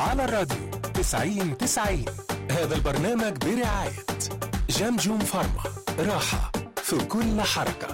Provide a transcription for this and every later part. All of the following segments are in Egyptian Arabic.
على الراديو 90 90 هذا البرنامج برعاية جمجم فارما راحة في كل حركة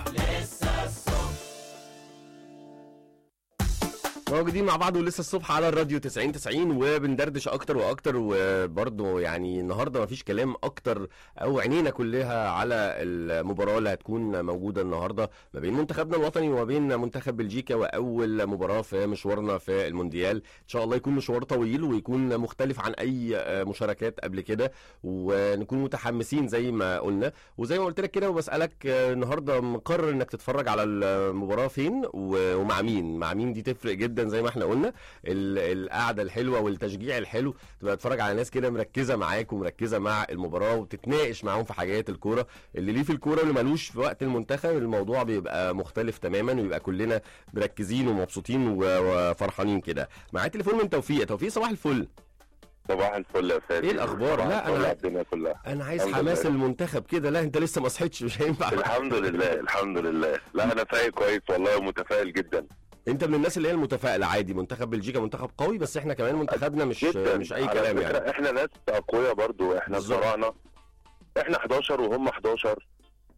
موجودين مع بعض ولسه الصبح على الراديو 90 90 وبندردش اكتر واكتر وبرضه يعني النهارده مفيش كلام اكتر او عينينا كلها على المباراه اللي هتكون موجوده النهارده ما بين منتخبنا الوطني وما بين منتخب بلجيكا واول مباراه في مشوارنا في المونديال ان شاء الله يكون مشوار طويل ويكون مختلف عن اي مشاركات قبل كده ونكون متحمسين زي ما قلنا وزي ما قلت لك كده وبسالك النهارده مقرر انك تتفرج على المباراه فين ومع مين مع مين دي تفرق جدا زي ما احنا قلنا ال- القعده الحلوه والتشجيع الحلو تبقى تتفرج على ناس كده مركزه معاك ومركزه مع المباراه وتتناقش معاهم في حاجات الكوره اللي ليه في الكوره واللي ملوش في وقت المنتخب الموضوع بيبقى مختلف تماما ويبقى كلنا مركزين ومبسوطين و- وفرحانين كده معايا تليفون من توفيق توفيق صباح الفل صباح الفل يا فادي إيه الأخبار؟ صباح لا، الفل أنا- على الدنيا كلها انا عايز الحمد حماس لله. المنتخب كده لا انت لسه ما صحيتش مش هينفع الحمد لله الحمد لله لا انا فايق كويس والله ومتفائل جدا انت من الناس اللي هي المتفائله عادي منتخب بلجيكا منتخب قوي بس احنا كمان منتخبنا مش جدا مش اي على كلام فكرة يعني احنا ناس اقوياء برضو احنا بالظبط. الفراعنه احنا 11 وهم 11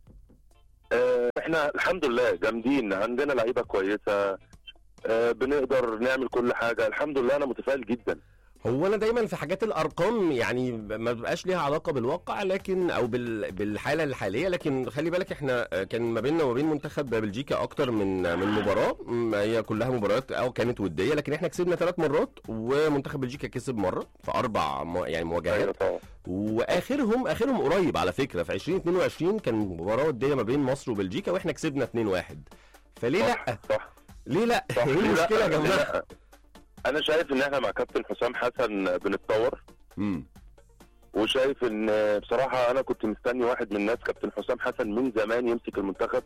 اه احنا الحمد لله جامدين عندنا لعيبه كويسه اه بنقدر نعمل كل حاجه الحمد لله انا متفائل جدا هو انا دايما في حاجات الارقام يعني ما بيبقاش ليها علاقه بالواقع لكن او بال بالحاله الحاليه لكن خلي بالك احنا كان ما بيننا وما بين منتخب بلجيكا اكتر من من مباراه م- هي كلها مباريات او كانت وديه لكن احنا كسبنا ثلاث مرات ومنتخب بلجيكا كسب مره في اربع مو- يعني مواجهات ايوه طبعا واخرهم اخرهم قريب على فكره في 2022 كان مباراه وديه ما بين مصر وبلجيكا واحنا كسبنا 2-1 فليه صح لا صح ليه لا صح ايه ليه لا؟ المشكله يا ليه جماعه لا؟ انا شايف ان احنا مع كابتن حسام حسن بنتطور مم. وشايف ان بصراحه انا كنت مستني واحد من الناس كابتن حسام حسن من زمان يمسك المنتخب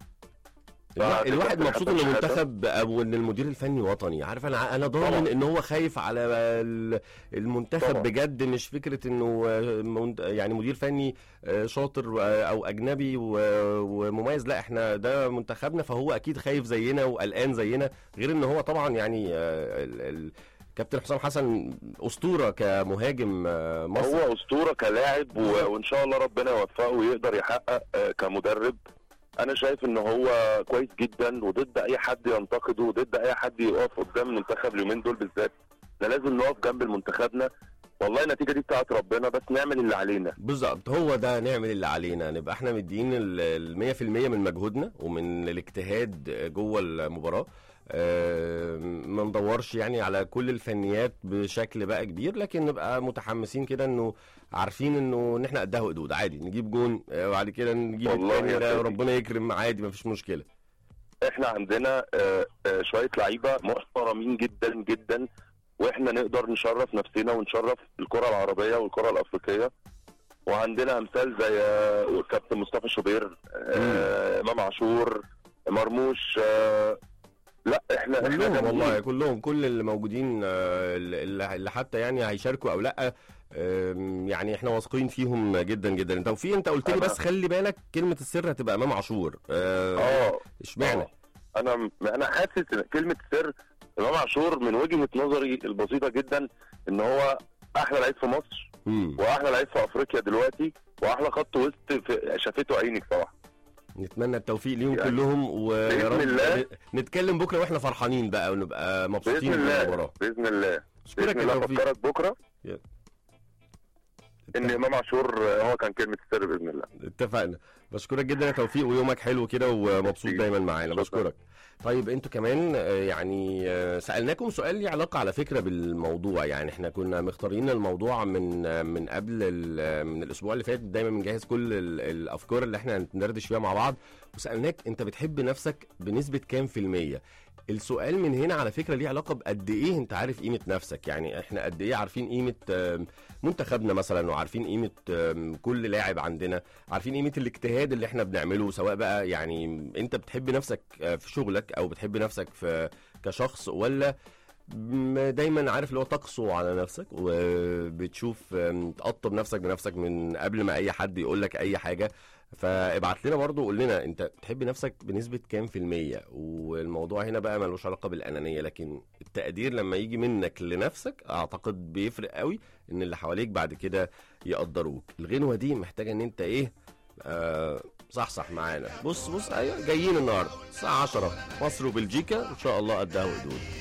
الوا- بعد الواحد كابتن مبسوط حسن ان شحاتة. المنتخب او ان المدير الفني وطني عارف انا انا ضامن طبعا. ان هو خايف على ال- المنتخب طبعا. بجد مش فكره انه آه، من- يعني مدير فني آه، شاطر آه، او اجنبي و- ومميز لا احنا ده منتخبنا فهو اكيد خايف زينا وقلقان زينا غير ان هو طبعا يعني آه، ال- ال- كابتن حسام حسن اسطوره كمهاجم آه، مصر هو اسطوره كلاعب بالظبط. و... وان شاء الله ربنا يوفقه ويقدر يحقق آه، كمدرب انا شايف ان هو كويس جدا وضد اي حد ينتقده وضد اي حد يقف قدام المنتخب اليومين دول بالذات احنا لازم نقف جنب منتخبنا والله النتيجه دي بتاعت ربنا بس نعمل اللي علينا بالظبط هو ده نعمل اللي علينا نبقى احنا مدين ال 100% من مجهودنا ومن الاجتهاد جوه المباراه آه، ما ندورش يعني على كل الفنيات بشكل بقى كبير لكن نبقى متحمسين كده انه عارفين انه ان احنا قدها وقدود عادي نجيب جون آه، وبعد كده نجيب والله التاني يا ده سيدي. وربنا يكرم عادي ما فيش مشكله احنا عندنا آه، آه، شويه لعيبه محترمين جدا جدا واحنا نقدر نشرف نفسنا ونشرف الكره العربيه والكره الافريقيه وعندنا امثال زي آه، كابتن مصطفى شوبير آه، امام عاشور مرموش آه، لا احنا احنا كلهم جامدين. والله كلهم كل اللي موجودين آه، اللي اللي حتى يعني هيشاركوا او لا آم، يعني احنا واثقين فيهم جدا جدا انت وفي انت قلت لي أنا- بس خلي بالك كلمه السر هتبقى امام عاشور آه، اه اشمعنى آه. انا انا حاسس ان كلمه سر امام عاشور من وجهه نظري البسيطه جدا ان هو احلى لعيب في مصر مم. واحلى لعيب في افريقيا دلوقتي واحلى خط وسط في شافته عيني بصراحه نتمنى التوفيق ليهم يعني كلهم ويا بإذن رب الله. ن- نتكلم بكره واحنا فرحانين بقى ونبقى مبسوطين باذن الله بالمباراه باذن الله اشكرك باذن يا الله توفيق افكرك بكره يلا. ان امام عاشور هو كان كلمه السر باذن الله اتفقنا بشكرك جدا يا توفيق ويومك حلو كده ومبسوط ميرسي. دايما معانا شكرا. بشكرك طيب انتوا كمان آه، يعني آه، سالناكم سؤال ليه علاقه على فكره بالموضوع يعني احنا كنا مختارين الموضوع من آه، من قبل ال- من الاسبوع اللي فات دايما بنجهز كل ال- الافكار اللي احنا ندردش فيها مع بعض وسالناك انت بتحب نفسك بنسبه كام في الميه السؤال من هنا على فكره ليه علاقه بقد ايه انت عارف قيمه نفسك يعني احنا قد ايه عارفين قيمه آم، منتخبنا مثلا وعارفين قيمه آم، كل لاعب عندنا عارفين قيمه الاجتهاد اللي احنا بنعمله سواء بقى يعني انت بتحب نفسك آه، في شغلك او بتحب نفسك في كشخص ولا م- دايما عارف اللي هو تقسو على نفسك وبتشوف آم، تقطب نفسك بنفسك من قبل ما اي حد يقول لك اي حاجه فابعت لنا برضو وقول لنا انت بتحب نفسك بنسبه كام في الميه والموضوع هنا بقى ملوش علاقه بالانانيه لكن التقدير لما يجي منك لنفسك اعتقد بيفرق قوي ان اللي حواليك بعد كده يقدروك الغنوه دي محتاجه ان انت ايه آه صحصح معانا بص بص ايوه جايين النهارده الساعه 10 مصر وبلجيكا ان شاء الله قدها وقدود